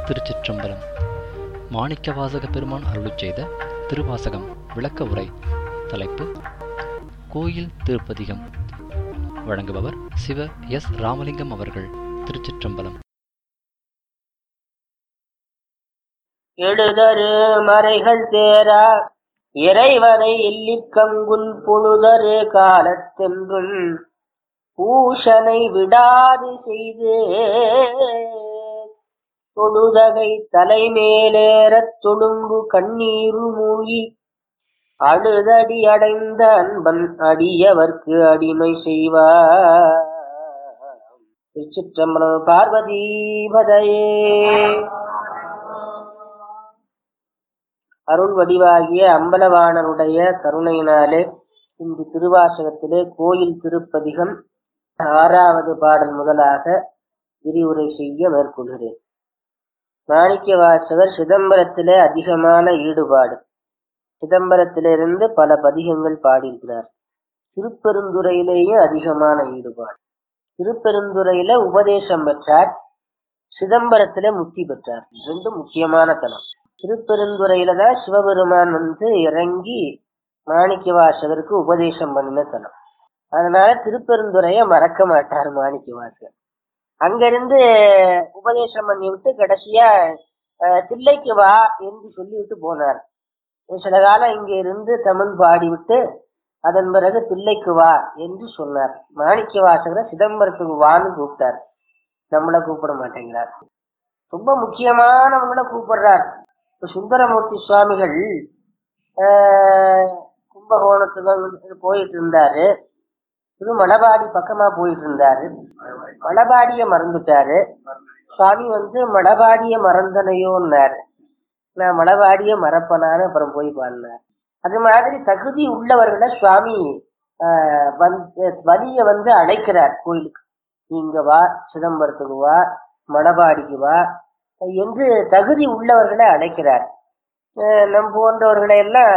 திருச்சிற்றம்பலம் மாணிக்கவாசக பெருமான் அருளிச் செய்த திருவாசகம் விளக்க உரை தலைப்பு கோயில் திருப்பதிகம் வழங்குபவர் சிவ எஸ் ராமலிங்கம் அவர்கள் திருச்சிற்றம்பலம் எழுதரு மறைகள் தேரா இறைவனை இல்லிக்கங்குல் பொழுதரு காலத்தென்றும் பூஷனை விடாது செய்து தொழுதகை தலைமேலேறத் தொழும்பு கண்ணீரு மூழ்கி அழுதடி அடைந்த அன்பன் அடியவர்க்கு அடிமை செய்வார் திருச்சிற்றம்பலம் பார்வதீபதையே அருள் வடிவாகிய அம்பலவாணனுடைய கருணையினாலே இன்று திருவாசகத்திலே கோயில் திருப்பதிகம் ஆறாவது பாடல் முதலாக விரிவுரை செய்ய மேற்கொள்கிறேன் மாணிக்க வாசகர் சிதம்பரத்திலே அதிகமான ஈடுபாடு சிதம்பரத்திலிருந்து பல பதிகங்கள் பாடியிருக்கிறார் திருப்பெருந்துறையிலேயும் அதிகமான ஈடுபாடு திருப்பெருந்துறையில உபதேசம் பெற்றார் சிதம்பரத்திலே முக்தி பெற்றார் ரெண்டும் முக்கியமான தலம் திருப்பெருந்துறையில தான் சிவபெருமான் வந்து இறங்கி மாணிக்க வாசகருக்கு உபதேசம் பண்ணின தலம் அதனால திருப்பெருந்துறைய மறக்க மாட்டார் மாணிக்க வாசகர் அங்கிருந்து உபதேசம் பண்ணி விட்டு கடைசியா அஹ், தில்லைக்கு வா என்று சொல்லிவிட்டு போனார் சில காலம் இங்க இருந்து தமிழ் பாடிவிட்டு அதன் பிறகு தில்லைக்கு வா என்று சொன்னார் மாணிக்க வாசகரை சிதம்பரத்துக்கு வான்னு கூப்பிட்டார் நம்மள கூப்பிட மாட்டேங்கிறார் ரொம்ப முக்கியமானவங்கள கூப்பிடுறார் இப்ப சுந்தரமூர்த்தி சுவாமிகள் ஆஹ், கும்பகோணத்துக்கு போயிட்டு இருந்தாரு இது மணபாடி பக்கமா போயிட்டு இருந்தாரு மணபாடிய மறந்துட்டாரு சுவாமி வந்து மணபாடிய மறந்தனையோன்னாரு நான் மணபாடிய மறப்பனான்னு அப்புறம் போய் பாடினார் அது மாதிரி தகுதி உள்ளவர்களை சுவாமி ஆஹ், வந்து வலிய வந்து அழைக்கிறார் கோயிலுக்கு நீங்க வா சிதம்பரத்துக்கு வா மணபாடிக்கு வா என்று தகுதி உள்ளவர்களை அழைக்கிறார் அஹ் நம் போன்றவர்களை எல்லாம்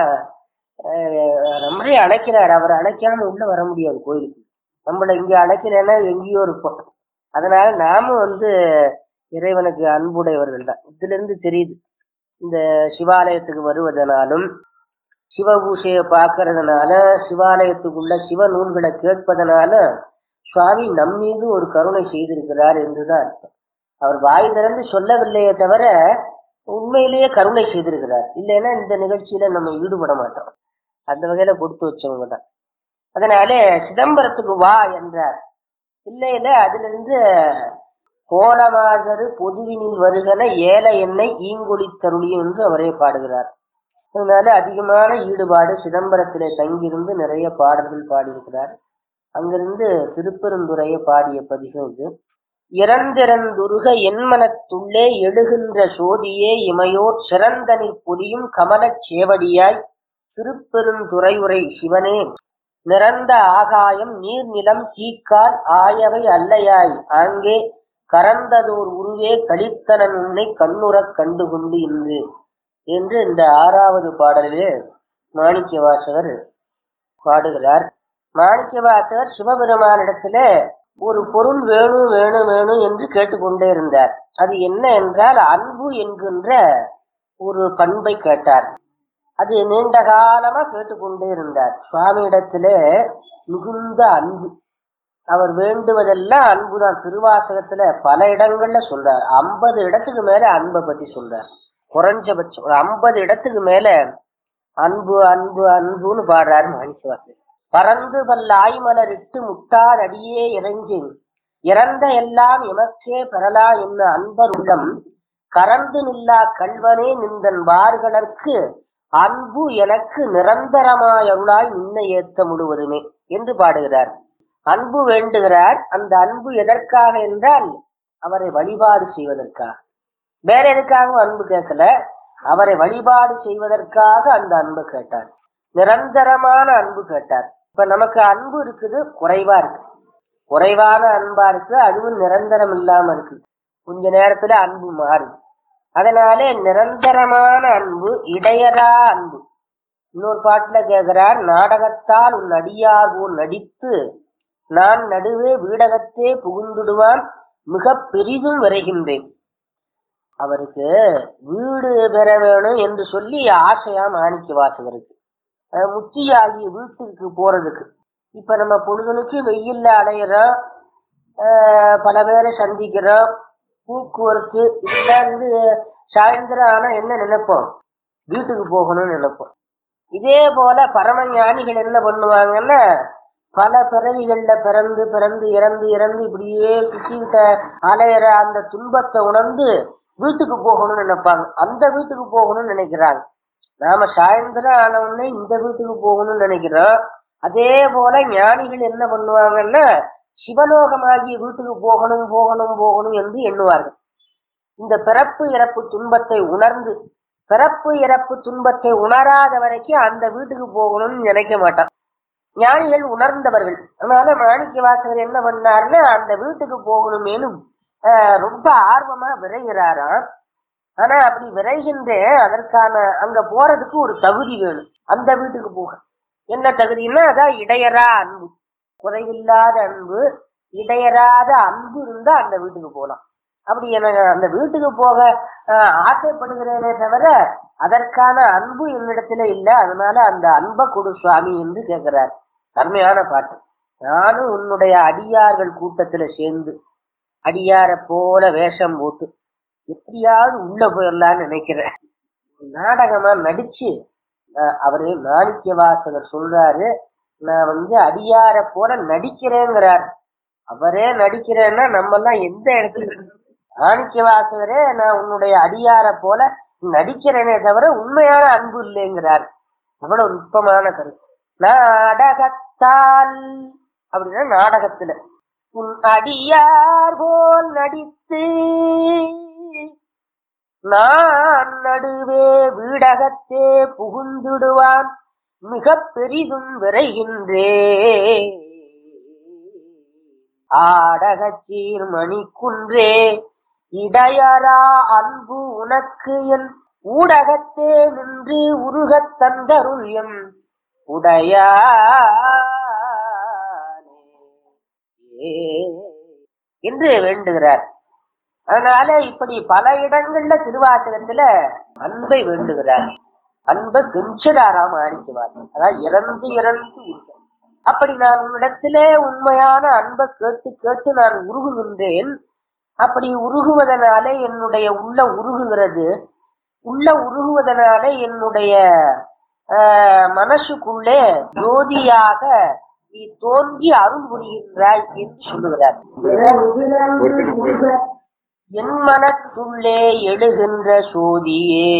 அஹ் நம்மளே அழைக்கிறார் அவர் அழைக்காம உள்ள வர முடியாது கோயிலுக்கு நம்மள இங்க அழைக்கிறேன்னா எங்கேயோ இருப்போம் அதனால நாமும் வந்து இறைவனுக்கு அன்புடையவர்கள் தான் இதுல இருந்து தெரியுது இந்த சிவாலயத்துக்கு வருவதனாலும் சிவ பூசையை பார்க்கறதுனால சிவாலயத்துக்குள்ள சிவ நூல்களை கேட்பதனால சுவாமி நம் மீது ஒரு கருணை செய்திருக்கிறார் என்றுதான் அர்த்தம் அவர் வாய் திறந்து சொல்லவில்லையே தவிர உண்மையிலேயே கருணை செய்திருக்கிறார் இல்லைன்னா இந்த நிகழ்ச்சியில நம்ம ஈடுபட மாட்டோம் அந்த வகையில கொடுத்து வச்சவங்க தான் அதனால சிதம்பரத்துக்கு வா என்றார் இல்லையில அதுல இருந்து கோலமாதரு பொதுவினில் வருகன ஏல எண்ணெய் ஈங்கொழி தருளியும் என்று அவரே பாடுகிறார் அதனால அதிகமான ஈடுபாடு சிதம்பரத்திலே தங்கியிருந்து நிறைய பாடல்கள் பாடியிருக்கிறார் அங்கிருந்து திருப்பெருந்துறையை பாடிய பதிகம் இது இறந்திறந்துருக என்மனத்துள்ளே எழுகின்ற சோதியே இமையோர் சிறந்தனில் பொலியும் கமலச் சேவடியாய் திருப்பெருந்துறையுரை சிவனே நிறந்த ஆகாயம் நீர்நிலம் தீக்கால் ஆயவை அல்லையாய் ஆங்கே கரந்ததோர் உருவே கழித்தனன் உன்னை கண்ணுறக் கண்டு கொண்டு இன்று என்று இந்த ஆறாவது பாடலிலே மாணிக்க வாசகர் பாடுகிறார் மாணிக்க வாசகர் சிவபெருமானிடத்துல ஒரு பொருள் வேணும் வேணும் வேணும் என்று கேட்டுக்கொண்டே இருந்தார் அது என்ன என்றால் அன்பு என்கின்ற ஒரு பண்பை கேட்டார் அது நீண்ட காலமா கேட்டுக்கொண்டே இருந்தார் சுவாமியிடத்துல மிகுந்த அன்பு அவர் வேண்டுவதெல்லாம் அன்புதான் திருவாசகத்துல பல இடங்கள்ல சொல்றார் ஐம்பது இடத்துக்கு மேல அன்பை பத்தி சொல்றார் குறைஞ்சபட்சம் ஒரு ஐம்பது இடத்துக்கு மேல அன்பு அன்பு அன்புன்னு பாடுறாரு மாணிக்கவாசகர் பறந்து பல்ல ஆய்மலரிட்டு முட்டார் அடியே இறங்கி இறந்த எல்லாம் எமக்கே பெறலா என்ன அன்பர் உள்ளம் கறந்து நில்லா கல்வனே நின்றன் வார்களற்கு அன்பு எனக்கு நிரந்தரமாய் அருளாய் நின்ன ஏத்த முழுவதுமே என்று பாடுகிறார் அன்பு வேண்டுகிறார் அந்த அன்பு எதற்காக என்றால் அவரை வழிபாடு செய்வதற்காக வேற எதுக்காகவும் அன்பு கேட்கல அவரை வழிபாடு செய்வதற்காக அந்த அன்பு கேட்டார் நிரந்தரமான அன்பு கேட்டார் இப்ப நமக்கு அன்பு இருக்குது குறைவா இருக்கு குறைவான அன்பா இருக்கு அதுவும் நிரந்தரம் இல்லாம இருக்கு கொஞ்ச நேரத்துல அன்பு மாறுது அதனாலே நிரந்தரமான அன்பு இடையரா அன்பு இன்னொரு பாட்டுல கேக்குறார் நாடகத்தால் உன் அடியார் போல் நடித்து நான் நடுவே வீடகத்தே புகுந்துடுவான் மிக பெரிதும் விரைகின்றேன் அவருக்கு வீடு பெற வேணும் என்று சொல்லி ஆசையா மாணிக்க வாசகருக்கு அஹ் முத்தியாகி வீட்டுக்கு போறதுக்கு இப்ப நம்ம பொழுதுனுக்கு வெயில்ல அலையிறோம் அஹ் பல பேரை சந்திக்கிறோம் போக்குவரத்து இதெல்லாம் வந்து சாயந்தரம் ஆனா என்ன நினைப்போம் வீட்டுக்கு போகணும்னு நினைப்போம் இதே போல பரம ஞானிகள் என்ன பண்ணுவாங்கன்னா பல பிறவிகள்ல பிறந்து பிறந்து இறந்து இறந்து இப்படியே சுத்திக்கிட்ட அலையிற அந்த துன்பத்தை உணர்ந்து வீட்டுக்கு போகணும்னு நினைப்பாங்க அந்த வீட்டுக்கு போகணும்னு நினைக்கிறாங்க நாம சாயந்தரம் ஆன உடனே இந்த வீட்டுக்கு போகணும்னு நினைக்கிறோம் அதே போல ஞானிகள் என்ன பண்ணுவாங்கன்னா சிவலோகமாகிய வீட்டுக்கு போகணும் போகணும் போகணும் என்று எண்ணுவார்கள் இந்த பிறப்பு இறப்பு துன்பத்தை உணர்ந்து பிறப்பு இறப்பு துன்பத்தை உணராத வரைக்கும் அந்த வீட்டுக்கு போகணும்னு நினைக்க மாட்டான் ஞானிகள் உணர்ந்தவர்கள் அதனால மாணிக்க வாசகர் என்ன பண்ணாருன்னா அந்த வீட்டுக்கு போகணுமேனு ஆஹ், ரொம்ப ஆர்வமா விரைகிறாராம் ஆனா அப்படி விரைகின்ற அதற்கான அங்க போறதுக்கு ஒரு தகுதி வேணும் அந்த வீட்டுக்கு போக என்ன தகுதின்னா அதான் இடையரா அன்பு குறைவில்லாத அன்பு இடையராத அன்பு இருந்தா அந்த வீட்டுக்கு போகலாம் அப்படி எனக்கு அந்த வீட்டுக்கு போக ஆஹ், ஆசைப்படுகிறேனே தவிர அதற்கான அன்பு என்னிடத்துல இல்லை அதனால அந்த அன்பை கொடு சுவாமி என்று கேட்கிறார் அருமையான பாட்டு நானும் உன்னுடைய அடியார்கள் கூட்டத்துல சேர்ந்து அடியாரை போல வேஷம் போட்டு எப்படியாவது உள்ள போயிடலாம்னு நினைக்கிறேன் நாடகமா நடிச்சு ஆஹ், அவரு மாணிக்க வாசகர் சொல்றாரு நான் வந்து அடியார போல நடிக்கிறேங்கிறார் அவரே நடிக்கிறேன்னா நம்ம எல்லாம் எந்த இடத்துல மாணிக்க வாசகரே நான் உன்னுடைய அடியார போல நடிக்கிறேனே தவிர உண்மையான அன்பு இல்லைங்கிறார் அவ்வளவு நுட்பமான கருத்து நாடகத்தால் அப்படின்னா நாடகத்துல உன் அடியார் போல் நடித்து நான் நடுவே வீடகத்தே புகுந்துடுவான் மிக பெரிதும் விரைகின்றே ஆடகச்சீர் மணிக்குன்றே இடையரா அன்பு உனக்கு என் ஊடகத்தே நின்று உருகத் தந்தருள் எம் உடையானே என்று வேண்டுகிறார் அதனால இப்படி பல இடங்கள்ல திருவாசகத்துல அன்பை வேண்டுகிறார் அன்பை கெஞ்சுறாராம் ஆணிக்குவார் அதாவது இறந்து இறந்து உருக அப்படி நான் உன்னிடத்திலே உண்மையான அன்பை கேட்டு கேட்டு நான் உருகுகின்றேன் அப்படி உருகுவதனாலே என்னுடைய உள்ள உருகுகிறது உள்ள உருகுவதனாலே என்னுடைய ஆஹ், மனசுக்குள்ளே ஜோதியாக நீ தோன்றி அருள் புரிகின்றாய் என்று சொல்லுகிறார் என் மனத்துள்ளே எழுகின்ற சோதியே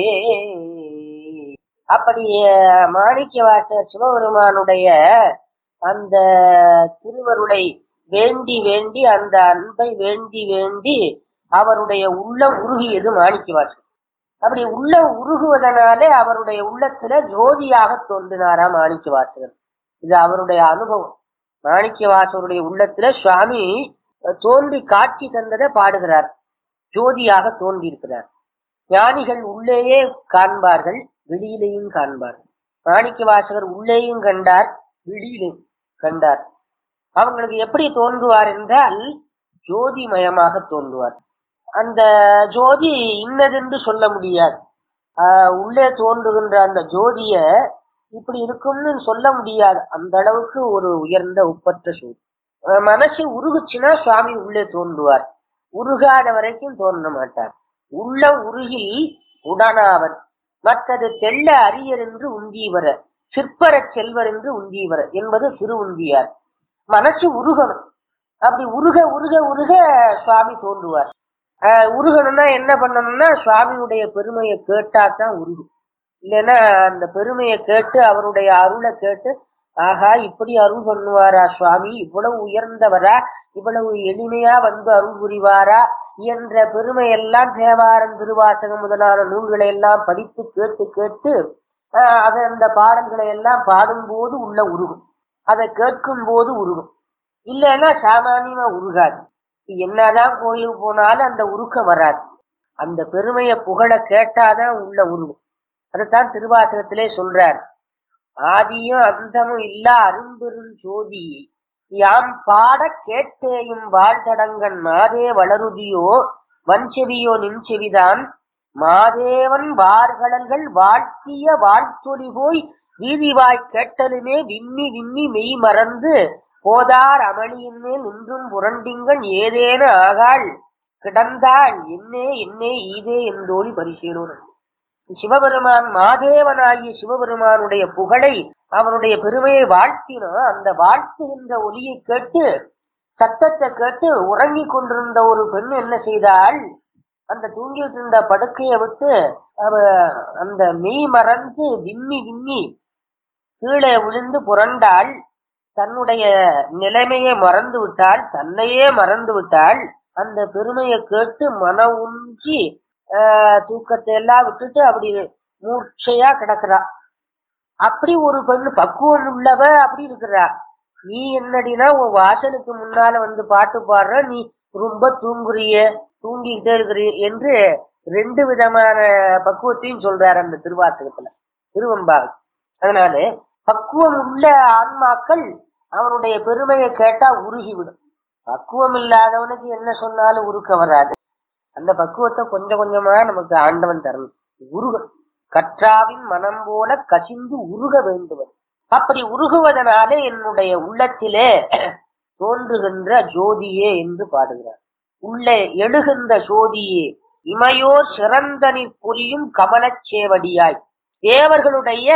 அப்படி அஹ், மாணிக்கவாசர் சிவபெருமானுடைய அந்த திருவருளை வேண்டி வேண்டி அந்த அன்பை வேண்டி வேண்டி அவருடைய உள்ளம் உருகியது மாணிக்கவாசர் அப்படி உள்ள உருகுவதனாலே அவருடைய உள்ளத்துல ஜோதியாக தோன்றினாராம் மாணிக்கவாசகர் இது அவருடைய அனுபவம் மாணிக்கவாசகருடைய உள்ளத்துல சுவாமி அஹ், தோன்றி காட்சி தந்ததை பாடுகிறார் ஜோதியாக தோன்றி இருக்கிறார் ஞானிகள் உள்ளேயே காண்பார்கள் வெளியிலேயும் காண்பார்கள் மாணிக்க வாசகர் உள்ளேயும் கண்டார் வெளியிலும் கண்டார் அவங்களுக்கு எப்படி தோன்றுவார் என்றால் ஜோதிமயமாக தோன்றுவார் அந்த ஜோதி இன்னதென்று சொல்ல முடியாது ஆஹ் உள்ளே தோன்றுகின்ற அந்த ஜோதிய இப்படி இருக்கும்னு சொல்ல முடியாது அந்த அளவுக்கு ஒரு உயர்ந்த ஒப்பற்ற ஜோதி ஆஹ் மனசு உருகுச்சுன்னா சுவாமி உள்ளே தோன்றுவார் உருகாத வரைக்கும் தோன்ற மாட்டார் உள்ள உருகில் உடனாவர் மற்றது தெள்ள அரியர் என்று உந்தீவர சிற்பரச் செல்வர் என்று உந்தீவர என்பது திரு உந்தியார் மனசு உருகணும் அப்படி உருக உருக உருக சுவாமி தோன்றுவார் ஆஹ் உருகணும்னா என்ன பண்ணணும்னா சுவாமியுடைய பெருமையை கேட்டா தான் உருகும் இல்லைன்னா அந்த பெருமையை கேட்டு அவருடைய அருளை கேட்டு ஆஹா இப்படி அருள் பண்ணுவாரா சுவாமி இவ்வளவு உயர்ந்தவரா இவ்வளவு எளிமையா வந்து அருள் புரிவாரா என்ற பெருமையெல்லாம் தேவாரம் திருவாசகம் முதலான நூல்களை எல்லாம் படித்து கேட்டு கேட்டு ஆஹ் அதை அந்த பாடல்களை எல்லாம் பாடும்போது உள்ள உருகும் அதை கேட்கும் போது உருகும் இல்லைன்னா சாமானியமா உருகாது என்னதான் கோயிலுக்கு போனாலும் அந்த உருக்கம் வராது அந்த பெருமையை புகழ கேட்டாதான் உள்ள உருகும் அதைத்தான் திருவாசகத்திலே சொல்றார் ஆதியும் அந்தமும் இல்லா அரும்பெரும் ஜோதி யாம் பாட கேட்டேயும் வாழ்தடங்கன் மாதே வளருதியோ வன்செவியோ நின்செவிதான் மாதேவன் வார்கடல்கள் வாழ்த்திய வாழ்த்தொலி போய் வீதிவாய் கேட்டலுமே விம்மி விம்மி மெய் மறந்து போதார் அமளியின் மேல் நின்றும் புரண்டிங்கன் ஏதேன ஆகாள் கிடந்தாள் என்னே என்னே ஈதே என்றோடி பரிசீலோன் சிவபெருமான் மாதேவனாகிய சிவபெருமானுடைய புகழை அவனுடைய பெருமையை வாழ்த்தினோ அந்த வாழ்த்துகின்ற ஒலியை கேட்டு சத்தத்தை கேட்டு உறங்கிக் கொண்டிருந்த ஒரு பெண் என்ன செய்தாள் அந்த தூங்கிட்டு இருந்த படுக்கையை விட்டு அவ அந்த மெய் மறந்து விம்மி விம்மி கீழே விழுந்து புரண்டாள் தன்னுடைய நிலைமையை மறந்து விட்டாள் தன்னையே மறந்து விட்டாள் அந்த பெருமையை கேட்டு மன உஞ்சி ஆஹ், தூக்கத்தை எல்லாம் விட்டுட்டு அப்படி மூர்ச்சையா கிடக்குறா அப்படி ஒரு பெண் பக்குவம் உள்ளவ அப்படி இருக்கிறா நீ என்னடினா உன் வாசலுக்கு முன்னால வந்து பாட்டு பாடுற நீ ரொம்ப தூங்குறிய தூங்கிக்கிட்டே இருக்கிறிய என்று ரெண்டு விதமான பக்குவத்தையும் சொல்றாரு அந்த திருவாசகத்துல திருவம்பாவை அதனால பக்குவம் உள்ள ஆன்மாக்கள் அவனுடைய பெருமையை கேட்டா உருகிவிடும் பக்குவம் இல்லாதவனுக்கு என்ன சொன்னாலும் உருக்க வராது அந்த பக்குவத்தை கொஞ்சம் கொஞ்சமா நமக்கு ஆண்டவன் தரணும் உருக கற்றாவின் மனம் போல கசிந்து உருக வேண்டுவது அப்படி உருகுவதனாலே என்னுடைய உள்ளத்திலே தோன்றுகின்ற ஜோதியே என்று பாடுகிறார் உள்ளே எழுகின்ற ஜோதியே இமையோர் சிறந்தனிற் புரியும் கமலச் சேவடியாய் தேவர்களுடைய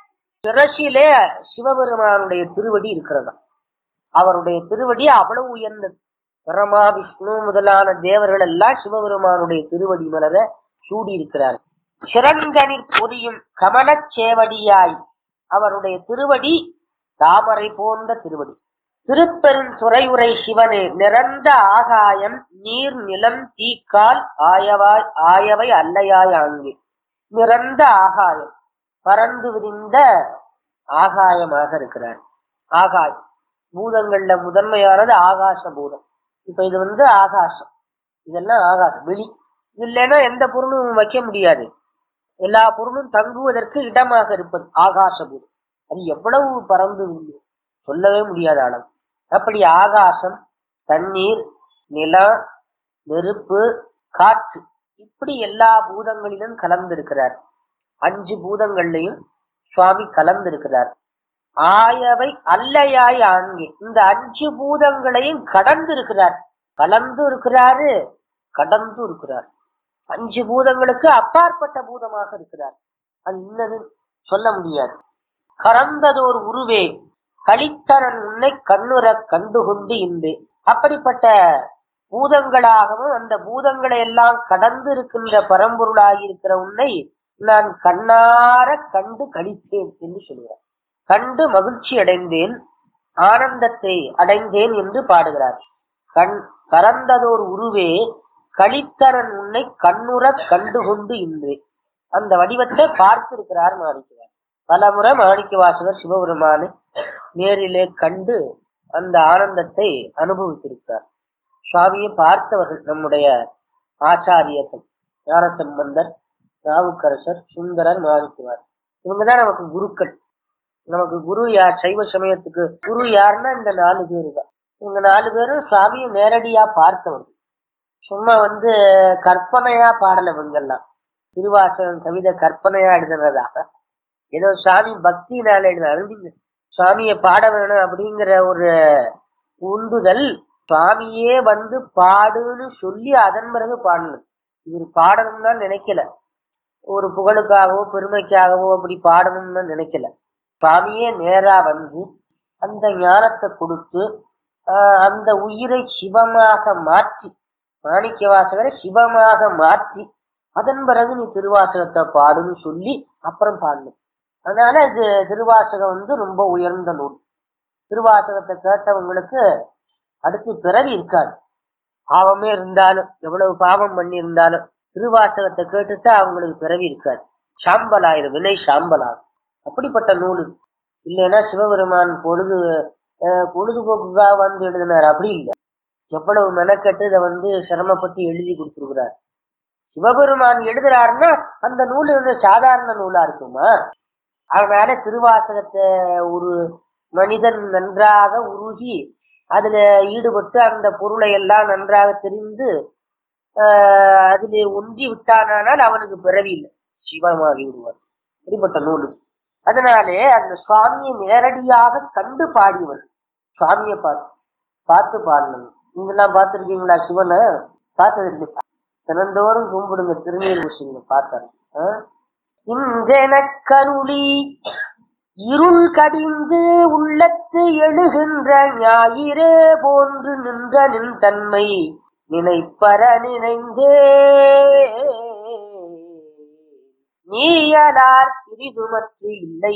சிரசிலே சிவபெருமானுடைய திருவடி இருக்கிறதா அவருடைய திருவடி அவ்வளவு உயர்ந்தது பிரமா விஷ்ணு முதலான தேவர்கள் எல்லாம் சிவபெருமானுடைய திருவடி மலர சூடி இருக்கிறார் சிறந்தனிற் பொரியும் கமலச் சேவடியாய் அவருடைய திருவடி தாமரை போன்ற திருவடி திருப்பெரும் துறையுரை சிவனே நிறந்த ஆகாயம் நீர் நிலம் தீக்கால் ஆயவாய் ஆயவை அல்லையாய் ஆங்கே நிறந்த ஆகாயம் பறந்து விரிந்த ஆகாயமாக இருக்கிறார் ஆகாயம் பூதங்கள்ல முதன்மையானது ஆகாச பூதம் இப்ப இது வந்து ஆகாசம் இதெல்லாம் ஆகாசம் வெளி இது இல்லைன்னா எந்த பொருளும் வைக்க முடியாது எல்லா பொருளும் தங்குவதற்கு இடமாக இருப்பது ஆகாச பூதம் அது எவ்வளவு பறந்து விரிந்து சொல்லவே முடியாத அளவு அப்படி ஆகாசம் தண்ணீர் நிலம் நெருப்பு காற்று இப்படி எல்லா பூதங்களிலும் கலந்திருக்கிறார் அஞ்சு பூதங்கள்லையும் சுவாமி கலந்திருக்கிறார் ஆயவை அல்லையாய் ஆங்கே இந்த அஞ்சு பூதங்களையும் கடந்து இருக்கிறார் கலந்து இருக்கிறாரு கடந்து இருக்கிறார் அஞ்சு பூதங்களுக்கு அப்பாற்பட்ட பூதமாக இருக்கிறார் அது இன்னது சொல்ல முடியாது கறந்ததோர் உருவே கலித்தரன் உன்னை கண்ணுற கண்டுகொண்டு இன்று அப்படிப்பட்ட பூதங்களாகவும் அந்த பூதங்களை எல்லாம் கடந்து இருக்கின்ற பரம்பொருளாகி இருக்கிற உன்னை நான் கண்ணார கண்டு கழித்தேன் என்று சொல்கிறார் கண்டு மகிழ்ச்சி அடைந்தேன் ஆனந்தத்தை அடைந்தேன் என்று பாடுகிறார் கண் கறந்ததோர் உருவே கலித்தரன் உன்னை கண்ணுற கண்டுகொண்டு இன்று அந்த வடிவத்தை பார்த்திருக்கிறார் மாணிக்கிறார் பலமுறை மாணிக்க வாசகர் சிவபெருமானை நேரிலே கண்டு அந்த ஆனந்தத்தை அனுபவித்திருக்கிறார் சுவாமியை பார்த்தவர்கள் நம்முடைய ஆச்சாரியர்கள் ஞானசம்பந்தர் நாவுக்கரசர் சுந்தரர் மாணிக்குவார் இவங்கதான் நமக்கு குருக்கள் நமக்கு குரு யார் சைவ சமயத்துக்கு குரு யாருன்னா இந்த நாலு பேரு தான் இவங்க நாலு பேரும் சுவாமியை நேரடியா பார்த்தவர்கள் சும்மா வந்து கற்பனையா பாடல இவங்கெல்லாம் திருவாசகம் கவிதை கற்பனையா எழுதுனதாக ஏதோ சாமி பக்தினால எழுத அறிவிங்க சுவாமியை பாட வேணும் அப்படிங்கிற ஒரு உந்துதல் சுவாமியே வந்து பாடுன்னு சொல்லி அதன் பிறகு பாடணும் இவர் பாடணும்னா நினைக்கல ஒரு புகழுக்காகவோ பெருமைக்காகவோ அப்படி பாடணும்னு நினைக்கல சுவாமியே நேரா வந்து அந்த ஞானத்தை கொடுத்து ஆஹ் அந்த உயிரை சிவமாக மாற்றி மாணிக்க வாசகரை சிவமாக மாற்றி அதன் பிறகு நீ திருவாசகத்தை பாடுன்னு சொல்லி அப்புறம் பாடணும் அதனால இது திருவாசகம் வந்து ரொம்ப உயர்ந்த நூல் திருவாசகத்தை கேட்டவங்களுக்கு அடுத்து பிறவி இருக்காது பாவமே இருந்தாலும் எவ்வளவு பாவம் பண்ணி இருந்தாலும் திருவாசகத்தை கேட்டுட்டா அவங்களுக்கு பிறவி இருக்காது சாம்பலாயிரும் வினை சாம்பலாகும் அப்படிப்பட்ட நூல் இது. இல்லைன்னா சிவபெருமான் பொழுது அஹ், பொழுதுபோக்குக்காக வந்து எழுதினார் அப்படி இல்லை எவ்வளவு மெனக்கட்டு இதை வந்து சிரமப்பட்டு எழுதி கொடுத்துருக்கிறார் சிவபெருமான் எழுதுறாருன்னா அந்த நூல் வந்து சாதாரண நூலா இருக்குமா அதனால திருவாசகத்தை ஒரு மனிதன் நன்றாக உருகி அதுல ஈடுபட்டு அந்த பொருளை எல்லாம் நன்றாக தெரிந்து ஆஹ் அதிலே ஒன்றி விட்டானால் அவனுக்கு பிறவி இல்லை சிவமாகி விடுவார் இப்படிப்பட்ட நூல் அதனாலே அந்த சுவாமியை நேரடியாக கண்டு பாடியவர் சுவாமியை பார்த்து பார்த்து பாடணும் நீங்கெல்லாம் பார்த்துருக்கீங்களா சிவனை பார்த்தது இல்லையா தினந்தோறும் கும்பிடுங்க திருநீர் பூசிங்க பார்த்தாரு இன்றென கருளி இருள் கடிந்து உள்ளத்து எழுகின்ற ஞாயிறே போன்று நின்ற நின் தன்மை நினைப்பற நினைந்தே நீயலார் பிரிதுமற்று இல்லை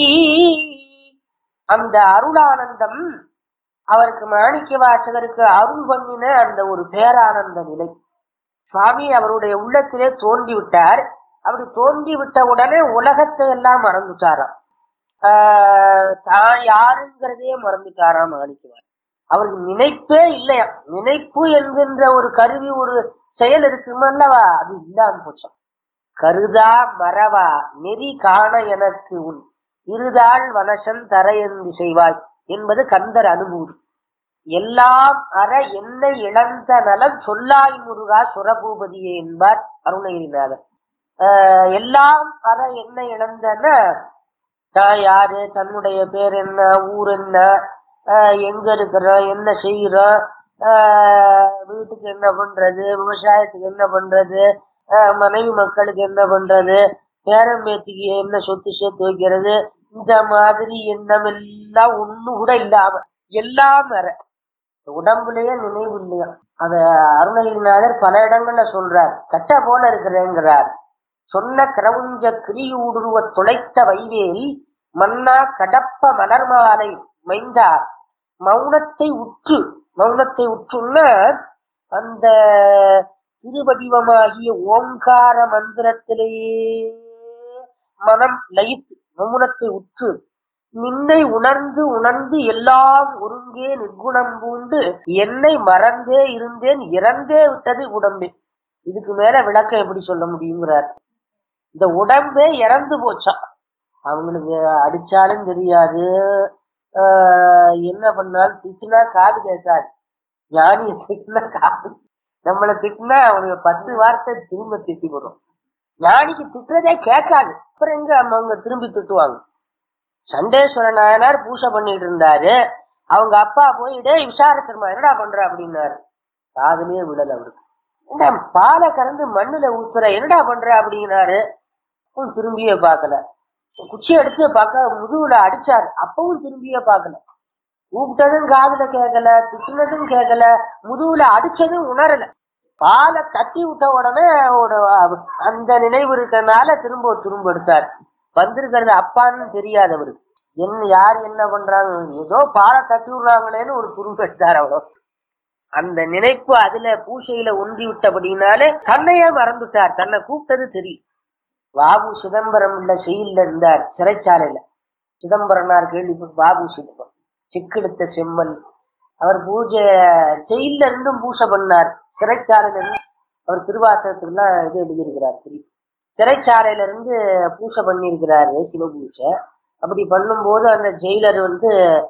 அந்த அருளானந்தம் அவருக்கு மாணிக்க வாசகருக்கு அருள் பண்ணின அந்த ஒரு பேரானந்த நிலை சுவாமி அவருடைய உள்ளத்திலே தோன்றி விட்டார் அப்படி தோன்றி விட்ட உடனே உலகத்தை எல்லாம் மறந்துட்டாராம் ஆஹ் தான் யாருங்கிறதே மறந்துட்டாராம் மாணிக்கவார் அவருக்கு நினைப்பே இல்லையா நினைப்பு என்கின்ற ஒரு கருவி ஒரு செயல் இருக்குமல்லவா அது இல்லாம போச்சாம் கருதா மறவா நெறி காண எனக்கு உன் இருதாள் வனசன் தரையந்து செய்வாய் என்பது கந்தர் அனுபூதி எல்லாம் அற என்னை இழந்த நலம் சொல்லாய் முருகா சுரபூபதியே என்பார் அருணகிரிநாதர் ஆஹ் எல்லாம் அற என்ன இழந்தன நான் யாரு தன்னுடைய பேர் என்ன ஊர் என்ன ஆஹ் எங்க இருக்கிறோம் என்ன செய்யறோம் ஆஹ் வீட்டுக்கு என்ன பண்றது விவசாயத்துக்கு என்ன பண்றது ஆஹ் மனைவி மக்களுக்கு என்ன பண்றது பேரன் பேத்திக்கு என்ன சொத்து சேர்த்து வைக்கிறது இந்த மாதிரி எண்ணம் எல்லாம் ஒண்ணு கூட இல்லாம எல்லாம் வர உடம்புலயே நினைவு இல்லையா அத அருணகிரிநாதர் பல இடங்கள்ல சொல்றார் கட்ட போல இருக்கிறேங்கிறார் சொன்ன கிரவுஞ்ச கிரியூடுருவ துளைத்த வைவேல் மன்னா கடப்ப மலர்மாலை மைந்தா மௌனத்தை உற்று மௌனத்தை உற்றுன்னா அந்த திருவடிவமாகிய ஓங்கார மந்திரத்திலேயே மனம் லயித்து மௌனத்தை உற்று நின்னை உணர்ந்து உணர்ந்து எல்லாம் ஒருங்கே நிர்குணம் பூண்டு என்னை மறந்தே இருந்தேன் இறந்தே விட்டது உடம்பே இதுக்கு மேல விளக்கம் எப்படி சொல்ல முடியுங்கிறார் இந்த உடம்பே இறந்து போச்சான் அவங்களுக்கு அடிச்சாலும் தெரியாது ஆஹ் என்ன பண்ணாலும் திட்டினா காது கேட்காது ஞானி திட்டினா காது நம்மளை திட்டினா அவனுக்கு பத்து வார்த்தை திரும்ப திட்டி வரும் ஞானிக்கு திட்டுறதே கேட்காது அப்புறம் எங்க அவங்க திரும்பி திட்டுவாங்க சண்டேஸ்வர நாயனார் பூஜை பண்ணிட்டு இருந்தாரு அவங்க அப்பா போய் டேய் விசாரத்தர்மா என்னடா பண்ற அப்படின்னாரு காதுலயே விடல அவருக்கு என்ன பாலை கறந்து மண்ணுல ஊத்துற என்னடா பண்ற அப்படின்னாரு அப்பவும் திரும்பியே பார்க்கல குச்சி எடுத்து பார்க்க முதுகுல அடிச்சாரு அப்பவும் திரும்பியே பார்க்கல கூப்பிட்டதும் காதுல கேட்கல திட்டுனதும் கேட்கல முதுகுல அடிச்சதும் உணரல பாலை தட்டி விட்ட உடனே ஒரு அந்த நினைவு இருக்கறனால திரும்ப திரும்ப எடுத்தார் வந்திருக்கிறது அப்பான்னு தெரியாது அவருக்கு என்ன யார் என்ன பண்றாங்க ஏதோ பாலை தட்டி விடுறாங்களேன்னு ஒரு துரும்பு எடுத்தார் அவ்வளோ அந்த நினைப்பு அதுல பூசையில ஒன்றி விட்டபடினாலே தன்னையே மறந்துட்டார் தன்னை கூப்பிட்டது தெரியும் பாபு சிதம்பரம் உள்ள செயல்ல இருந்தார் சிறைச்சாலையில சிதம்பரனார் கேள்விப்பட்டு பாபு சிதம்பரம் சிக்கெடுத்த செம்மல் அவர் பூஜை செயல்ல இருந்தும் பூஜை பண்ணார் சிறைச்சாலையில இருந்து அவர் திருவாசகத்துக்குலாம் இது எழுதியிருக்கிறார் திரு சிறைச்சாலையில இருந்து பூஜை பண்ணியிருக்கிறாரு சிவபூஜை அப்படி பண்ணும்போது அந்த ஜெயிலர் வந்து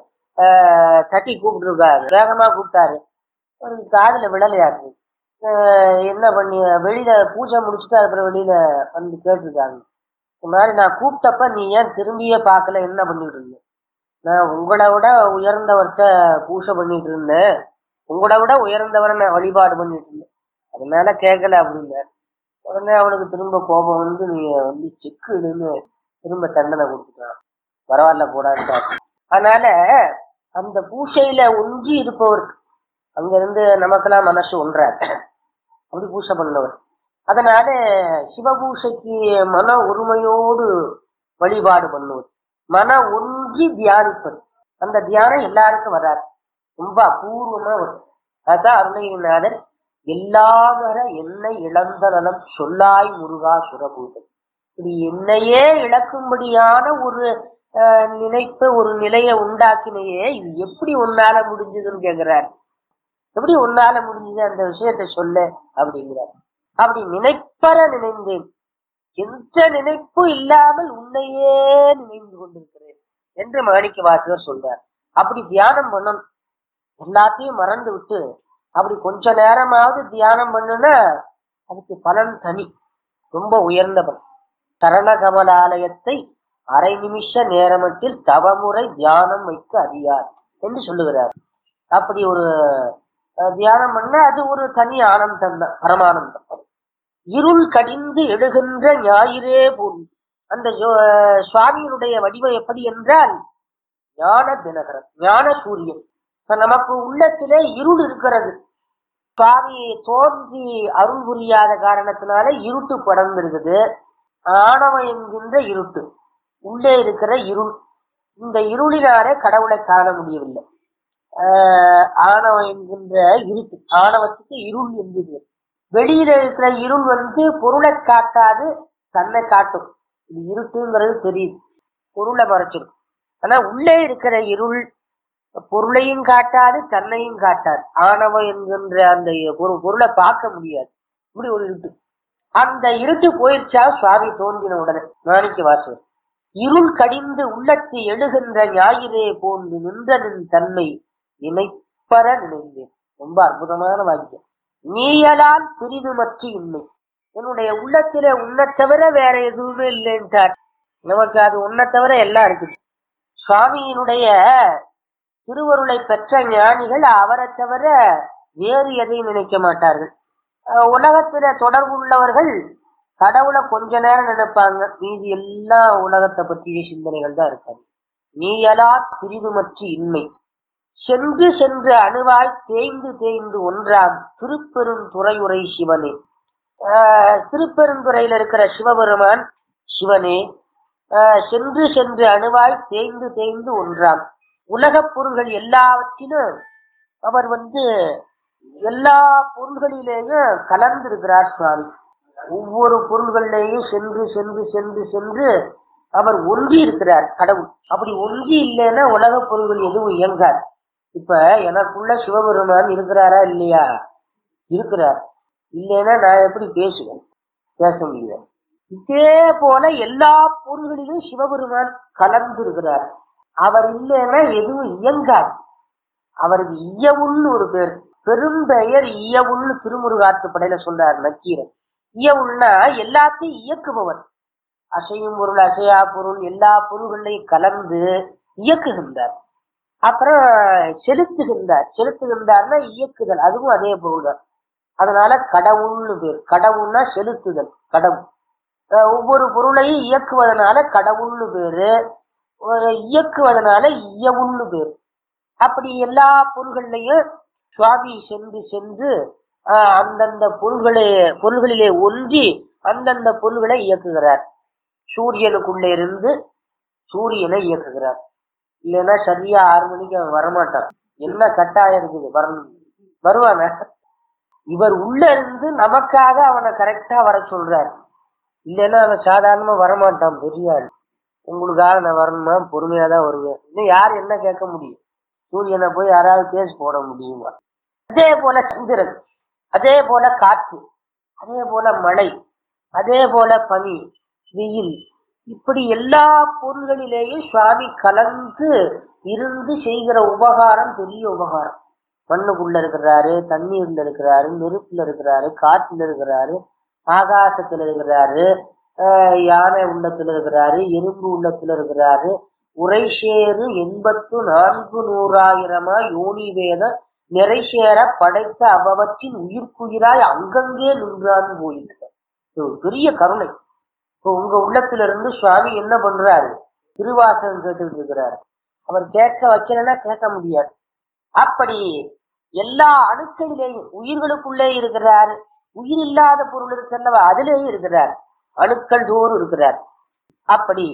ஆஹ், தட்டி கூப்பிட்டுருக்காரு வேகமா கூப்பிட்டாரு அவருக்கு காதுல விழலையாச்சு ஆஹ், என்ன பண்ணி வெளியில பூஜை முடிச்சுட்டு அப்புறம் வெளியில வந்து கேட்டிருக்காங்க இந்த மாதிரி நான் கூப்பிட்டப்ப நீ ஏன் திரும்பியே பார்க்கல என்ன பண்ணிட்டு இருந்த நான் உங்களை விட உயர்ந்தவர்கிட்ட பூஜை பண்ணிட்டு இருந்தேன் உங்களை விட உயர்ந்தவரை நான் வழிபாடு பண்ணிட்டு இருந்தேன் அதனால கேட்கல அப்படின்னாரு உடனே அவனுக்கு திரும்ப கோபம் வந்து நீ வந்து செக்குன்னு திரும்ப தண்டனை கொடுத்துட்டான் பரவாயில்ல போடான்ட்டார் அதனால அந்த பூசையில ஒன்றி இருப்பவருக்கு அங்க இருந்து நமக்கெல்லாம் மனசு ஒன்றார் அப்படி பூசை பண்ணவர் அதனால சிவபூசைக்கு மன ஒருமையோடு வழிபாடு பண்ணுவது மன ஒன்றி தியானிப்பது அந்த தியானம் எல்லாருக்கும் வராது ரொம்ப அபூர்வமா வரும் அதான் அருணகிரிநாதர் எல்லாமர என்னை இழந்த நலம் சொல்லாய் முருகா சுரபூதம் இப்படி என்னையே இழக்கும்படியான ஒரு அஹ், நினைப்பு ஒரு நிலையை உண்டாக்கினையே இது எப்படி உன்னால முடிஞ்சதுன்னு கேக்குறாரு எப்படி உன்னால முடிஞ்சது அந்த விஷயத்தை சொல்ல அப்படிங்கிறார் அப்படி நினைப்பற நினைந்தேன் எந்த நினைப்பும் இல்லாமல் உன்னையே நினைந்து கொண்டிருக்கிறேன் என்று மாணிக்க வாசகர் சொல்றார் அப்படி தியானம் பண்ணணும் எல்லாத்தையும் மறந்து விட்டு அப்படி கொஞ்ச நேரமாவது தியானம் பண்ணுனா அதுக்கு பலன் தனி ரொம்ப உயர்ந்த பலன் சரணகமலாலயத்தை அரை நிமிஷ நேரமத்தில் தவமுறை தியானம் வைக்க அறியார் என்று சொல்லுகிறார் அப்படி ஒரு அஹ், தியானம் பண்ண அது ஒரு தனி ஆனந்தம் தான் பரமானந்தம் இருள் கடிந்து எழுகின்ற ஞாயிறே போல் அந்த ஜோ- சுவாமியினுடைய வடிவம் எப்படி என்றால் ஞான தினகரன் ஞான சூரியன் இப்ப நமக்கு உள்ளத்திலே இருள் இருக்கிறது சுவாமி தோன்றி அருள் புரியாத காரணத்தினால இருட்டு படர்ந்திருக்குது ஆணவம் என்கின்ற இருட்டு உள்ளே இருக்கிற இருள் இந்த இருளினாலே கடவுளை காண முடியவில்லை ஆஹ் ஆணவம் என்கின்ற இருட்டு ஆணவத்துக்கு இருள் என்பது வெளியில இருக்கிற இருள் வந்து பொருளை காட்டாது தன்னை காட்டும் இது இருட்டுங்கிறது தெரியுது பொருளை மறைச்சிடும் ஆனா உள்ளே இருக்கிற இருள் பொருளையும் காட்டாது தன்னையும் காட்டாது ஆணவம் என்கின்ற அந்த ஒரு பொருளை பார்க்க முடியாது இப்படி ஒரு இருட்டு அந்த இருட்டு போயிடுச்சா சுவாமி தோன்றின உடனே மாணிக்க வாசகர் இருள் கடிந்து உள்ளத்து எழுகின்ற ஞாயிறே போன்று நின்றனின் தன்மை இணைப்பற நினைந்தேன் ரொம்ப அற்புதமான வாக்கியம் நீயலால் பிரிதுமற்று இன்மை என்னுடைய உள்ளத்திலே உன்னை தவிர வேற எதுவுமே இல்லைன்றார் நமக்கு அது உன்னை தவிர எல்லாம் இருக்குது சுவாமியினுடைய திருவருளை பெற்ற ஞானிகள் அவரை தவிர வேறு எதையும் நினைக்க மாட்டார்கள் அஹ் உலகத்தில தொடர்பு உள்ளவர்கள் கடவுளை கொஞ்ச நேரம் நினைப்பாங்க மீதி எல்லா உலகத்தை பற்றிய சிந்தனைகள் தான் இருக்காது நீயலா பிரிதுமற்று இன்மை சென்று சென்று அணுவாய் தேய்ந்து தேய்ந்து ஒன்றாம் திருப்பெருந்துறையுரை சிவனே ஆஹ் திருப்பெருந்துறையில இருக்கிற சிவபெருமான் சிவனே ஆஹ் சென்று சென்று அணுவாய் தேய்ந்து தேய்ந்து ஒன்றாம் உலகப் பொருள்கள் எல்லாவற்றிலும் அவர் வந்து எல்லா பொருள்களிலேயும் கலந்திருக்கிறார் சுவாமி ஒவ்வொரு பொருள்களிலேயும் சென்று சென்று சென்று சென்று அவர் ஒன்றி இருக்கிறார் கடவுள் அப்படி ஒன்றி இல்லைன்னா உலகப் பொருள்கள் எதுவும் இயங்காது இப்ப எனக்குள்ள சிவபெருமான் இருக்கிறாரா இல்லையா இருக்கிறார் இல்லைன்னா நான் எப்படி பேசுவேன் பேச முடியாது இதே போல எல்லா பொருள்களிலும் சிவபெருமான் கலந்து இருக்கிறார் அவர் இல்லைன்னா எதுவும் இயங்காது அவருக்கு இயவுள்னு ஒரு பேர் பெரும்பெயர் இயவுள்னு திருமுருகாற்றுப்படையில சொல்றார் நக்கீரன் இயவுள்னா எல்லாத்தையும் இயக்குபவர் அசையும் பொருள் அசையா பொருள் எல்லா பொருள்களையும் கலந்து இயக்குகின்றார் அப்புறம் செலுத்துகின்றார் செலுத்துகின்றார்னா இயக்குதல் அதுவும் அதே பொருள் தான் அதனால கடவுள்னு பேர் கடவுள்னா செலுத்துதல் கடவுள் அஹ் ஒவ்வொரு பொருளையும் இயக்குவதனால கடவுள்னு பேரு ஒரு இயக்குவதனால இயவுள்னு பேரு அப்படி எல்லா பொருள்கள்லையும் சுவாமி சென்று சென்று ஆஹ் அந்தந்த பொருள்களே பொருள்களிலே ஒன்றி அந்தந்த பொருள்களை இயக்குகிறார் சூரியனுக்குள்ளே இருந்து சூரியனை இயக்குகிறார் இல்லைன்னா சரியா ஆறு மணிக்கு அவன் வரமாட்டான் என்ன கட்டாயம் இருக்குது வரணும் வருவான இவர் உள்ள இருந்து நமக்காக அவனை கரெக்டா வர சொல்றார் இல்லைன்னா அவன் சாதாரணமா வரமாட்டான் பெரிய ஆள் உங்களுக்காக நான் வரணுமா பொறுமையா தான் வருவேன் இன்னும் யார் என்ன கேட்க முடியும் சூரியனை போய் யாராவது கேஸ் போட முடியுமா அதே போல சந்திரன் அதே போல காற்று அதே போல மழை அதே போல பனி வெயில் இப்படி எல்லா பொருள்களிலேயும் சுவாமி கலந்து இருந்து செய்கிற உபகாரம் பெரிய உபகாரம் மண்ணுக்குள்ள இருக்கிறாரு தண்ணீர்ல இருக்கிறாரு நெருப்புல இருக்கிறாரு காற்றுல இருக்கிறாரு ஆகாசத்துல இருக்கிறாரு ஆஹ் யானை உள்ளத்துல இருக்கிறாரு எறும்பு உள்ளத்துல இருக்கிறாரு உரைசேரு எண்பத்து நான்கு நூறாயிரமா யோனி வேத நிறைசேர படைத்த அவவற்றின் உயிர்க்குயிராய் அங்கங்கே நின்றான் போயிருக்க இது ஒரு பெரிய கருணை இப்போ உங்க உள்ளத்துல இருந்து சுவாமி என்ன பண்றாரு திருவாசகம் கேட்டுட்டு இருக்கிறாரு அவர் கேட்க வைக்கலன்னா கேட்க முடியாது அப்படி எல்லா அணுக்களிலேயும் உயிர்களுக்குள்ளே இருக்கிறார் உயிர் இல்லாத பொருள் இருக்கல்லவா அதிலேயும் இருக்கிறார் அணுக்கள் தோறும் இருக்கிறார் அப்படி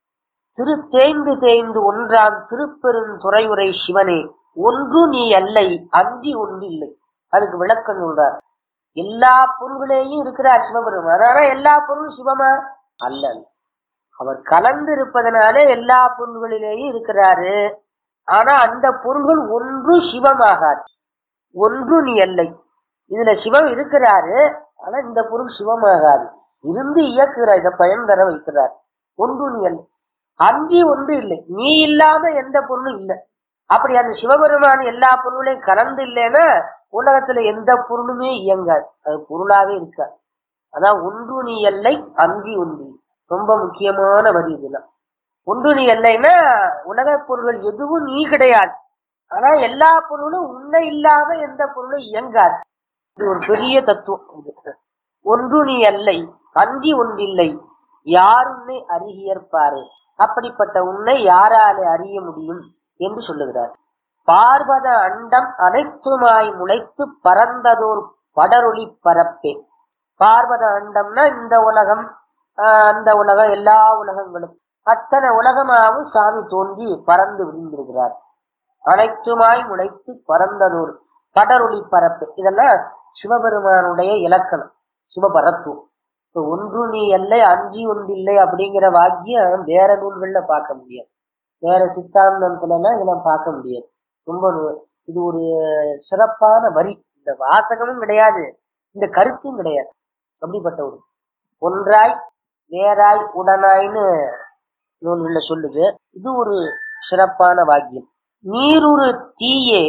திரு தேய்ந்து தேய்ந்து ஒன்றாம் திருப்பெருந்துறையுரை சிவனே ஒன்று நீ அல்லை அன்றி ஒன்று இல்லை அதுக்கு விளக்கம் சொல்றார் எல்லா பொருள்களையும் இருக்கிறார் சிவபெருமான் ஆனா எல்லா பொருளும் சிவமா அல்ல அவர் கலந்து இருப்பதனாலே எல்லா பொருள்களிலேயும் இருக்கிறாரு ஆனா அந்த பொருள்கள் ஒன்று சிவமாகாது ஒன்று நீ அல்லை இதுல சிவம் இருக்கிறாரு ஆனா இந்த பொருள் சிவமாகாது இருந்து இயக்குகிறார் இதை பயன் தர வைக்கிறார் ஒன்று நீ அல்ல அன்றி ஒன்று இல்லை நீ இல்லாம எந்த பொருளும் இல்லை அப்படி அந்த சிவபெருமான் எல்லா பொருளையும் கலந்து இல்லைன்னா உலகத்துல எந்த பொருளுமே இயங்காது அது பொருளாவே இருக்காது அதான் ஒன்று நீ எல்லை அங்கி உண்டி ரொம்ப முக்கியமான வரி இதெல்லாம் ஒன்று நீ எல்லைன்னா உலக பொருள்கள் எதுவும் நீ கிடையாது ஆனா எல்லா பொருளும் உன்னை இல்லாம எந்த பொருளும் இயங்காது இது ஒரு பெரிய தத்துவம் இது. ஒன்று நீ அல்லை அஞ்சி ஒன்றில்லை யார் உன்னை அறிகியற்பாரு அப்படிப்பட்ட உன்னை யாராலே அறிய முடியும் என்று சொல்லுகிறார் பார்வத அண்டம் அனைத்துமாய் முளைத்து பறந்ததோர் படரொளி பரப்பே பார்வத அண்டம்னா இந்த உலகம் ஆஹ் அந்த உலகம் எல்லா உலகங்களும் அத்தனை உலகமாவும் சாமி தோன்றி பறந்து விரிந்திருக்கிறார் அனைத்துமாய் முளைத்து பறந்ததோர் படரொளி பரப்பு இதெல்லாம் சிவபெருமானுடைய இலக்கணம் சிவபரத்துவம் இப்ப ஒன்று நீ இல்லை அஞ்சி ஒன்றில்லை அப்படிங்கிற வாக்கியம் வேற நூல்கள்ல பார்க்க முடியாது வேற சித்தாந்தத்துலலாம் இதெல்லாம் பார்க்க முடியாது ரொம்ப நு- இது ஒரு சிறப்பான வரி இந்த வாசகமும் கிடையாது இந்த கருத்தும் கிடையாது அப்படிப்பட்ட ஒரு ஒன்றாய் வேறாய் உடனாய்னு நூல்கள்ல சொல்லுது இது ஒரு சிறப்பான வாக்கியம் நீருரு தீயே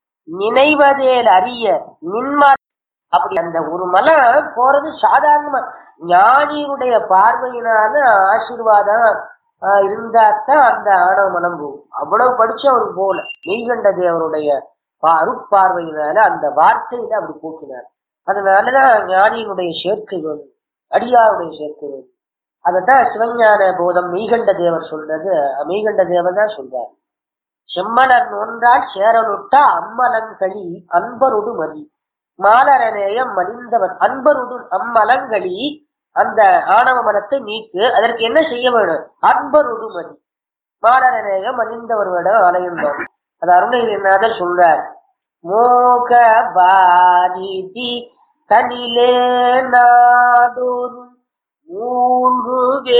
நினைவதேல் அறிய நின்மா அப்படி அந்த ஒரு மலை போறது சாதாரணமா ஞானியுடைய பார்வையினால ஆசீர்வாதம் ஆஹ் இருந்தாத்தான் அந்த ஆணவ மனம் போகும் அவ்வளவு படிச்சு அவருக்கு போகல மெய்கண்ட தேவருடைய பா- அருட்பார்வையினால அந்த வார்த்தையில அப்படி போக்கினார் அதனாலதான் ஞானியினுடைய சேர்க்கை வேணும் அடியாருடைய சேர்க்கை வேணும் அதைத்தான் சிவஞான போதம் மெய்கண்ட தேவர் சொல்றது மெய்கண்ட தேவர் தான் சொல்றார் செம்மலன் ஒன்றால் சேரலுட்டா அம்மலன் களி அன்பருடு மதி மாலரநேயம் மலிந்தவன் அன்பருடு அம்மலங்களி அந்த ஆணவ மனத்தை நீக்கு அதற்கு என்ன செய்ய வேணும் அன்பருடு மதி மாலரநேயம் மலிந்தவர்களிடம் அலையுண்டோம் அது அருணகிரிநாதர் சொல்றார் மோக பாரிதி தனிலே நாடோறும் மூன்று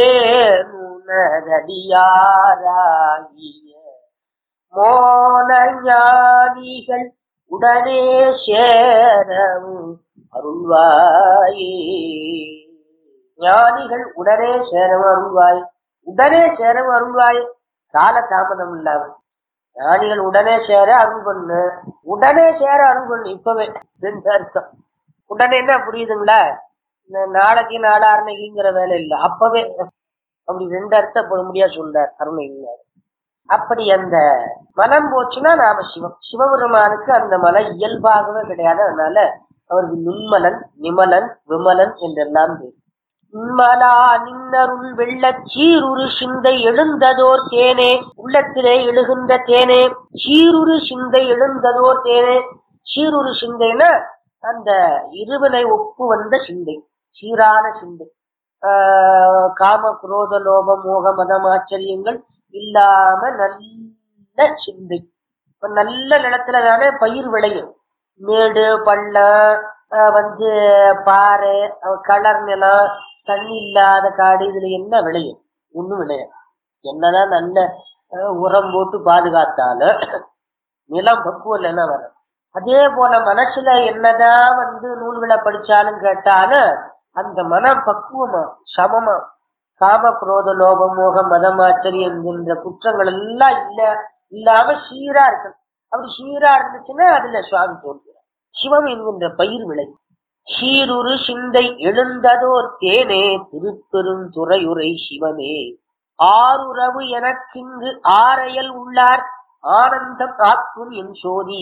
வேணுனதடியாராகிய மோன ஞானிகள் உடனே சேரவும் அருள்வாயே ஞானிகள் உடனே சேரவும் அருள்வாய் உடனே சேரவும் அருள்வாய் கால தாமதம் இல்லாம ஞானிகள் உடனே சேர அருள் பண்ணு உடனே சேர அருள் பண்ணு இப்பவே ரெண்டு அர்த்தம் உடனே என்ன புரியுதுங்களா இந்த நாளைக்கு நாளாரணைக்குங்கிற வேலை இல்லை அப்பவே அப்படி ரெண்டு அர்த்தம் போட முடியாது சொல்றார் அருணகிரிநாதர் அப்படி அந்த மனம் போச்சுன்னா நாம சிவம் சிவபெருமானுக்கு அந்த மலை இயல்பாகவே கிடையாது அதனால அவருக்கு நிம்மலன் நிமலன் விமலன் என்றெல்லாம் பேர் நிம்மலா நின்னருள் வெள்ளச் சீருரு சிந்தை எழுந்ததோர் தேனே உள்ளத்திலே எழுகின்ற தேனே சீருரு சிந்தை எழுந்ததோர் தேனே சீருரு சிந்தைன்னா அந்த இருவினை ஒப்பு வந்த சிந்தை சீரான சிந்தை ஆஹ் காம குரோத லோப மோக மதம் ஆச்சரியங்கள் இல்லாம நல்ல சிந்தை இப்ப நல்ல நிலத்துல தானே பயிர் விளையும் மேடு பள்ளம் ஆஹ் வந்து பாறை அஹ் கலர் நிலம் தண்ணி இல்லாத காடு இதுல என்ன விளையும் ஒண்ணும் விளையாது என்னதான் நல்ல ஆஹ் உரம் போட்டு பாதுகாத்தாலும் நிலம் பக்குவம் இல்லைன்னா வரும் அதே போல மனசுல என்னதான் வந்து நூல்களை படிச்சாலும் கேட்டாலும் அந்த மனம் பக்குவமா சமமா காம குரோத லோபம் மோகம் மதம் ஆச்சரியம் என்கின்ற குற்றங்கள் எல்லாம் இல்ல இல்லாம சீரா இருக்கணும் அப்படி சீரா இருந்துச்சுன்னா அதுல சுவாமி தோன்றுகிறார் சிவம் என்கின்ற பயிர் விளை சீருரு சிந்தை எழுந்ததோர் தேனே திருப்பெரும் துறையுரை சிவமே ஆறுறவு எனக்கிங்கு ஆரையல் உள்ளார் ஆனந்தம் ஆக்கும் என் சோதி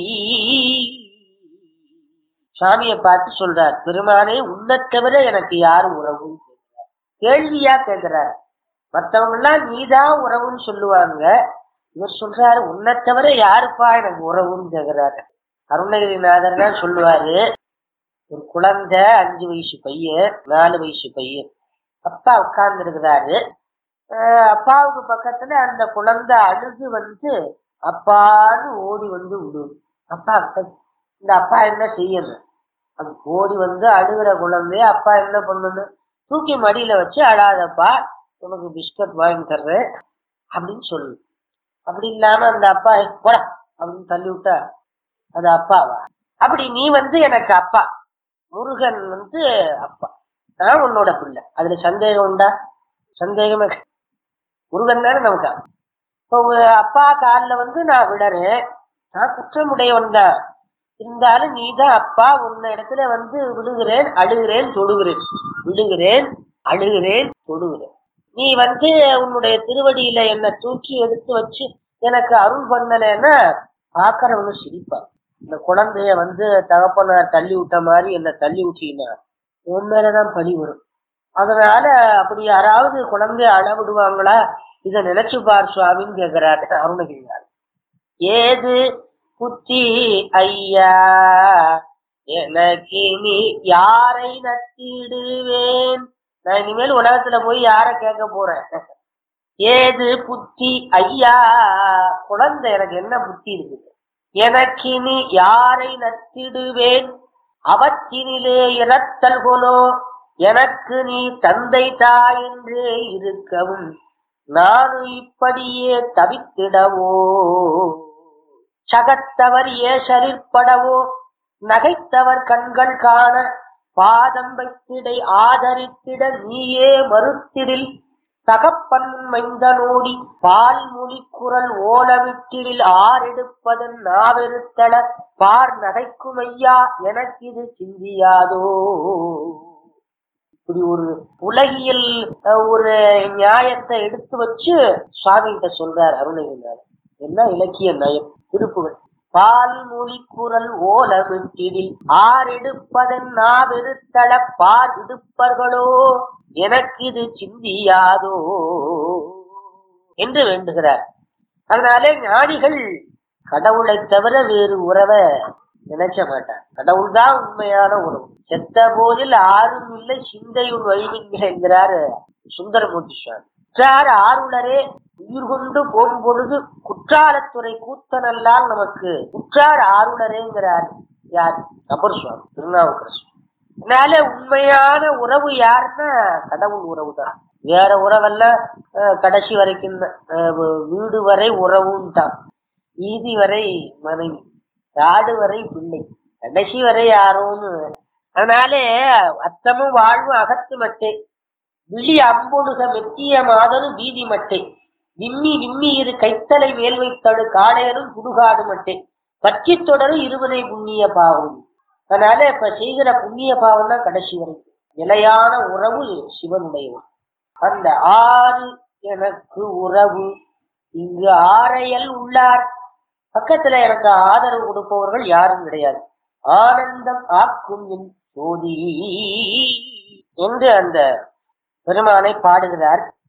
சாமியை பார்த்து சொல்றார் பெருமானே உன்னை தவிர எனக்கு யாரு உறவுன்னு கேட்கிறார் கேள்வியா கேட்கிறார் மத்தவங்க எல்லாம் நீதான் உறவுன்னு சொல்லுவாங்க இவர் சொல்றாரு உன்னை தவிர யாருப்பா எனக்கு உறவுன்னு கேட்கிறாரு அருணகிரிநாதர் தான் சொல்லுவாரு ஒரு குழந்தை அஞ்சு வயசு பையன் நாலு வயசு பையன் அப்பா உட்கார்ந்து இருக்கிறாரு அப்பாவுக்கு பக்கத்துல அந்த குழந்தை அழுது வந்து அப்பான்னு ஓடி வந்து விடும் அப்பா இந்த அப்பா என்ன செய்யணும் அது ஓடி வந்து அழுகிற குழந்தைய அப்பா என்ன பண்ணணும் தூக்கி மடியில வச்சு அழாதப்பா உனக்கு பிஸ்கட் வாங்கி தர்றேன் அப்படின்னு சொல்லு அப்படி இல்லாம அந்த அப்பா போட அப்படின்னு தள்ளி விட்டா அது அப்பாவா அப்படி நீ வந்து எனக்கு அப்பா முருகன் வந்து அப்பா நான் உன்னோட பிள்ளை அதுல சந்தேகம் உண்டா சந்தேகமே கிடையாது. முருகன் தானே நமக்கு அப்பா. இப்போ உங்க அப்பா காலில் வந்து நான் விடறேன் நான் குற்றமுடையவன் தான் இருந்தாலும் நீ தான் அப்பா உன்ன இடத்துல வந்து விழுகிறேன் அழுகிறேன் தொடுகிறேன் விழுகிறேன் அழுகிறேன் தொடுகிறேன் நீ வந்து உன்னுடைய திருவடியில என்னை தூக்கி எடுத்து வச்சு எனக்கு அருள் பண்ணலைன்னா பாக்குறவங்க சிரிப்பாங்க இந்த குழந்தைய வந்து தகப்பனார் தள்ளி விட்ட மாதிரி என்ன தள்ளி விட்டீங்கன்னா உன் மேலதான் பழி வரும் அதனால அப்படி யாராவது குழந்தைய அழ விடுவாங்களா இத நினைச்சு பார் சுவாமின்னு கேக்குறாரு அருணகிரியார் ஏது புத்தி ஐயா எனக்கு நீ யாரை நத்திடுவேன் நான் இனிமேல் உலகத்துல போய் யார கேட்க போறேன் ஏது புத்தி ஐயா குழந்தை எனக்கு என்ன புத்தி இருக்குது எனக்கு நீ யாரை நத்திடுவேன் அவற்றினிலே இறத்தல் போலோ எனக்கு நீ தந்தை தாய் என்றே இருக்கவும் நானும் இப்படியே தவித்திடவோ சகத்தவர் ஏசலிற்படவோ நகைத்தவர் கண்கள் காண பாதம் வைத்திடை ஆதரித்திட நீயே மறுத்திடில் தகப்பன் மைந்தனோடி பால் மொழி குரல் ஓலவிட்டிடில் ஆறெடுப்பதன் நாவெருத்தள பார் நகைக்குமையா எனக்கு இது சிந்தியாதோ இப்படி ஒரு உலகியல் அஹ், ஒரு நியாயத்தை எடுத்து வச்சு சுவாமிகிட்ட சொல்றார் அருணகிரினார் என்ன இலக்கிய நயம் திருப்புகள் பால் மொழி குரல் ஓல விட்டிடில் ஆறெடுப்பதன் நாவெருத்தள பார் இடுப்பர்களோ எனக்கு இது சிந்தியாதோ என்று வேண்டுகிறார் அதனாலே ஞானிகள் கடவுளை தவிர வேறு உறவை நினைக்க மாட்டார் கடவுள் தான் உண்மையான உறவு செத்த போதில் ஆறும் இல்லை சிந்தையுள் வைதிங்க என்கிறார் சுந்தரமூர்த்தி சுவாமி குற்றார் ஆருளரே உயிர் கொண்டு போகும் பொழுது குற்றாலத்துறை கூத்தனல்லால் நமக்கு குற்றார் ஆருளரேங்கிறார் யார் அப்பர் சுவாமி திருநாவுக்கரசு அதனால உண்மையான உறவு யாருன்னா கடவுள் உறவு தான் வேற உறவெல்லாம் அஹ், கடைசி வரைக்கும் தான். அஹ், வீடு வரை உறவும் தான் வீதி வரை மனைவி காடு வரை பிள்ளை கடைசி வரை யாரோன்னு அதனாலே அத்தமும் வாழ்வு அகத்து மட்டே விழி அம்பொழுக மெத்திய மாதரு வீதி மட்டே விம்மி விம்மி இரு கைத்தலை மேல் வைத்தடு காளையரும் சுடுகாடு மட்டே பற்றி தொடரு இருவதை புண்ணிய பாவம் அதனால இப்ப செய்கிற புண்ணிய பாவம் தான் கடைசி வரைக்கும் நிலையான உறவு சிவனுடையவர் அந்த ஆறு எனக்கு உறவு இங்கு ஆரையல் உள்ளார் பக்கத்துல எனக்கு ஆதரவு கொடுப்பவர்கள் யாரும் கிடையாது ஆனந்தம் ஆக்கும் என் சோதி என்று அந்த பெருமானை பாடுகிறார்